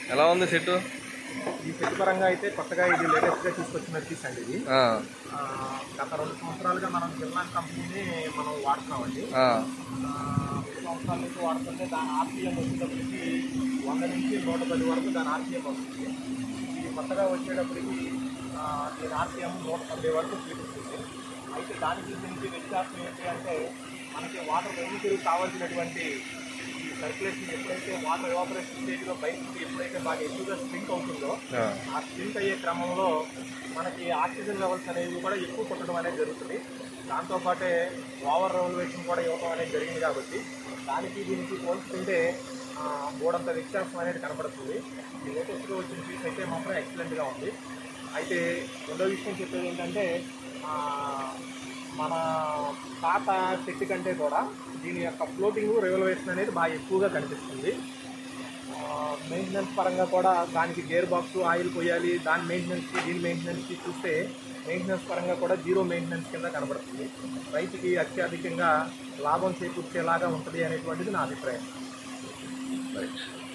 ఎలా ఉంది సెట్ ఈ సెట్ పరంగా అయితే కొత్తగా ఇది లేటెస్ట్గా తీసుకొచ్చిన పీస్ అండి ఇది ఆ, గత రెండు సంవత్సరాలుగా మనం జిల్లాన్ కంపెనీని మనం వాడుతున్నామండి ఆ, రెండు సంవత్సరాల నుంచి వాడుతుంటే దాని ఆర్పిఎం వచ్చేటప్పటికి వంద నుంచి నూట పది వరకు దాని ఆర్పిఎం వస్తుంది ఇది కొత్తగా వచ్చేటప్పటికి ఆ, దీని ఆర్పిఎం నూట తొంభై వరకు చూపిస్తుంది అయితే దానికి దీనికి వ్యత్యాసం ఏంటి అంటే మనకి వాటర్ రెగ్యులర్ కావాల్సినటువంటి ఈ సర్క్యులేషన్ ఎప్పుడైతే వాటర్ ఎవాపరేషన్ స్టేజ్లో బయటికి ఎప్పుడైతే బాగా ఎక్కువగా స్ప్రింక్ అవుతుందో ఆ స్ప్రింక్ అయ్యే క్రమంలో మనకి ఆక్సిజన్ లెవెల్స్ అనేవి కూడా ఎక్కువ కొట్టడం అనేది జరుగుతుంది దాంతోపాటే ఓవర్ రెవల్యూషన్ కూడా ఇవ్వడం అనేది జరిగింది కాబట్టి దానికి దీనికి పోల్చుకుంటే ఆ, మూడంత వ్యత్యాసం అనేది కనపడుతుంది ఈ లేటెస్ట్గా వచ్చిన పీస్ అయితే మాత్రం ఎక్సలెంట్గా ఉంది అయితే రెండో విషయం చెప్పేది ఏంటంటే ఆ, మన పాత సెట్ కంటే కూడా దీని యొక్క ఫ్లోటింగ్ రెవల్యూషన్ అనేది బాగా ఎక్కువగా కనిపిస్తుంది మెయింటెనెన్స్ పరంగా కూడా దానికి గేర్ బాక్స్ ఆయిల్ పోయాలి దాని మెయింటెనెన్స్కి దీని మెయింటెనెన్స్కి చూస్తే మెయింటెనెన్స్ పరంగా కూడా జీరో మెయింటెనెన్స్ కింద కనబడుతుంది రైతుకి అత్యధికంగా లాభం చేకూర్చేలాగా ఉంటుంది అనేటువంటిది నా అభిప్రాయం రైట్